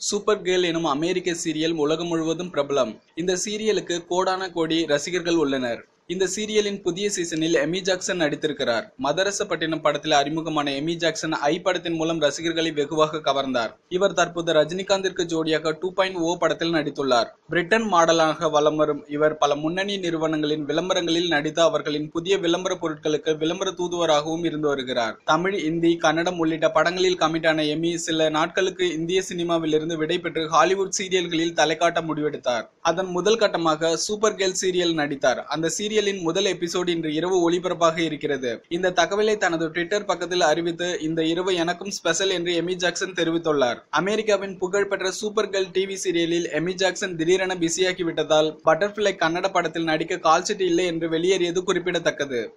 super girl எனும் அமெரிக்க serial உலகம் முழுவதும் பிரபலம் இந்த சீரியலுக்கு கோடான கோடி ரசிகர்கள் உள்ளனர் இந்த சீரியலின் புதிய சீசனில் எமி ஜாக்சன் நடித்திருக்கிறார் மதரசப்பட்டினம் படத்தில் அறிமுகமான எமி ஜாக்சன் ஐ படத்தின் மூலம் ரசிகர்களை வெகுவாக கவர்ந்தார் இவர் தற்போது ரஜினிகாந்திற்கு ஜோடியாக டூ பாயிண்ட் ஓ படத்தில் நடித்துள்ளார் பிரிட்டன் மாடலாக வலம் வரும் இவர் பல முன்னணி நிறுவனங்களின் விளம்பரங்களில் நடித்து அவர்களின் புதிய விளம்பர பொருட்களுக்கு விளம்பர தூதுவராகவும் இருந்து வருகிறார் தமிழ் இந்தி கன்னடம் உள்ளிட்ட படங்களில் கமிட்டான எமி சில நாட்களுக்கு இந்திய சினிமாவிலிருந்து விடைபெற்று ஹாலிவுட் சீரியல்களில் தலைக்காட்ட முடிவெடுத்தார் அதன் முதல் கட்டமாக சூப்பர் கேர்ள் சீரியல் நடித்தார் அந்த சீரியலின் முதல் எபிசோடு இன்று இரவு ஒளிபரப்பாக இருக்கிறது இந்த தகவலை தனது ட்விட்டர் பக்கத்தில் அறிவித்து இந்த இரவு எனக்கும் ஸ்பெஷல் என்று எமி ஜாக்சன் தெரிவித்துள்ளார் அமெரிக்காவின் புகழ்பெற்ற சூப்பர் கேர்ள் டிவி சீரியலில் எமி ஜாக்சன் திடீரென பிஸியாகி விட்டதால் பட்டர்ஃபிளை கன்னட படத்தில் நடிக்க கால்ஷீட் இல்லை என்று வெளியேறியது குறிப்பிடத்தக்கது